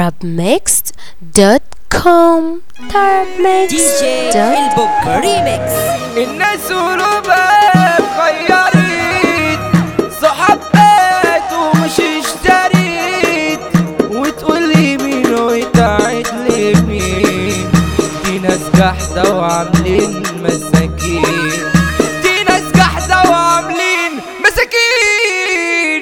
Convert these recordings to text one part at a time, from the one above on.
tarabmixed.com tarabmixed.com البوب ريميكس الناس قلوبها خيرت صحاب بيت ومش اشتريت وتقول لي مين وتعد لي مين دي ناس جحدة وعاملين مساكين دي ناس جحدة وعاملين مساكين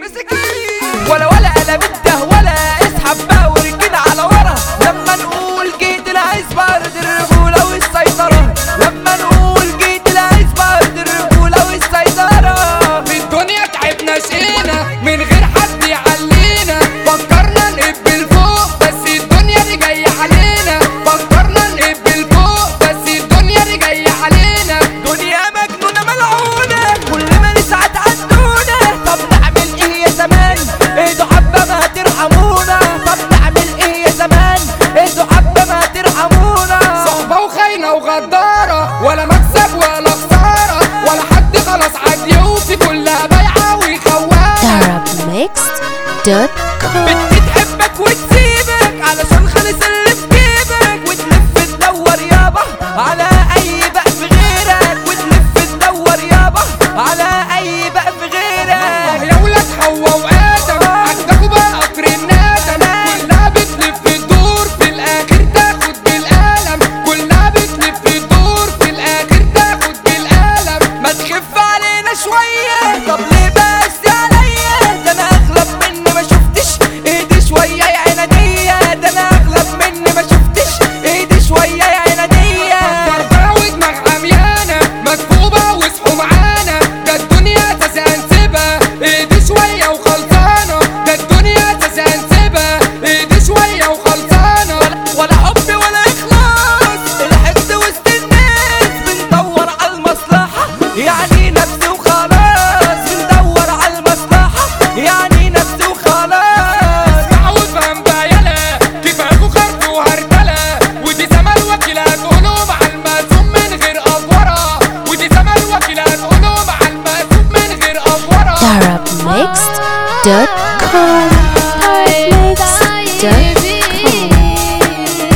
مساكين ولا ولا قلم ده ولا اسحب بقى ورجلنا على ورا لما نقول جيت العز برد الرجولة والسيطرة لما نقول جيت العز برد الرجولة والسيطرة في الدنيا تعبنا شقينا من غير حد يعلينا فكرنا نقبل فوق بس الدنيا دي جاية علينا فكرنا نقبل فوق بس الدنيا دي جاية علينا دنيا مجنونة ملعونة كل ما نسعى تعدونا طب نعمل ايه يا زمان ايدوا حبة ما ترحمونا طب نعمل ايه يا زمان ايدوا حبة ما ترحمونا صحبة وخاينة وغدارة ولا مكسب ولا خسارة ولا حد خلاص عاد يوفي كلها بايعة وخوارة tarabmixed.com بنت تحبك وتسيبك علشان خلص اللي في جيبك وتلف تدور يابا على اي بقى في غيرك وتلف تدور يابا على اي بقى في غيرك يا ولاد حوا وادم عندكوا بقى قطر الندم كلها بتلف الدور في الاخر تاخد بالقلم كلها بتلف الدور في الاخر تاخد بالقلم ما تخف علينا شوية طب ليه بس عليا ده انا اغلب مني ما شفتش ايدي شوية يا عنادية ده انا اغلب مني ما شفتش ايدي شوية يا عنادية ضربة ودماغ عميانة مكفوبة واصحوا معانا ده الدنيا تسان سيبها ايدي شوية وخلصانة ده الدنيا تسان سيبها ايدي شوية وخلصانة ولا حب ولا اخلاص الحقد وسط الناس بندور على المصلحة يعني نفسي وخلاص بندور على المصلحة يعني نفسي وخلاص اسمعوا وافهم بقى يلا كفاكوا خرط وهرتلة ودي زمان وكيلات قلوب على المقسوم من غير افورة ودي زمان وكيلات قلوب على المقسوم من غير افورة tarabmixed.com tarabmixed.com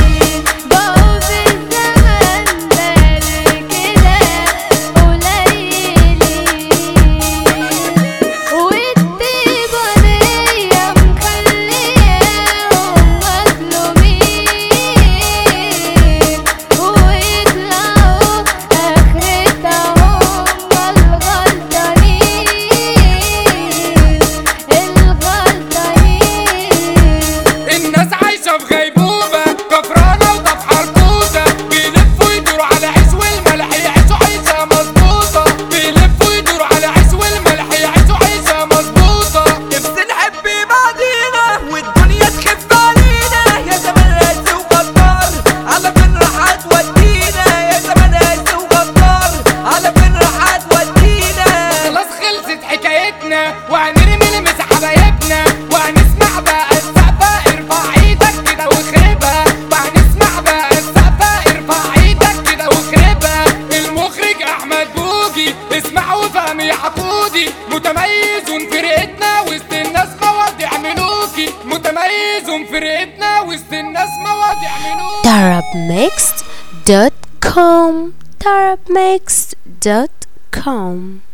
الناس عايشة في غيبوبة كفرانة وطفحة الكوسة بيلفوا يدوروا على عيش والملح يعيشوا عيشة مظبوطة بيلفوا يدوروا على عيش والملح يعيشوا عيشة مظبوطة نفسي نحب بعضينا والدنيا تخف علينا يا زمان قاسي وغدار على فين راح هتودينا يا زمان قاسي وغدار على فين راح هتودينا خلاص خلصت حكايتنا وهنرمي المسا حبايبنا وهنسمع بقى السقفة ارفع ايدك كده واخربها وهنسمع بقى السقفة ارفع ايدك كده واخربها المخرج احمد بوجي اسمع وفهم يا حقودي متميز فرقتنا وسط الناس مواضيع ملوكي متميز فرقتنا وسط الناس مواضيع ملوكي tarabmixed.com tarabmixed.com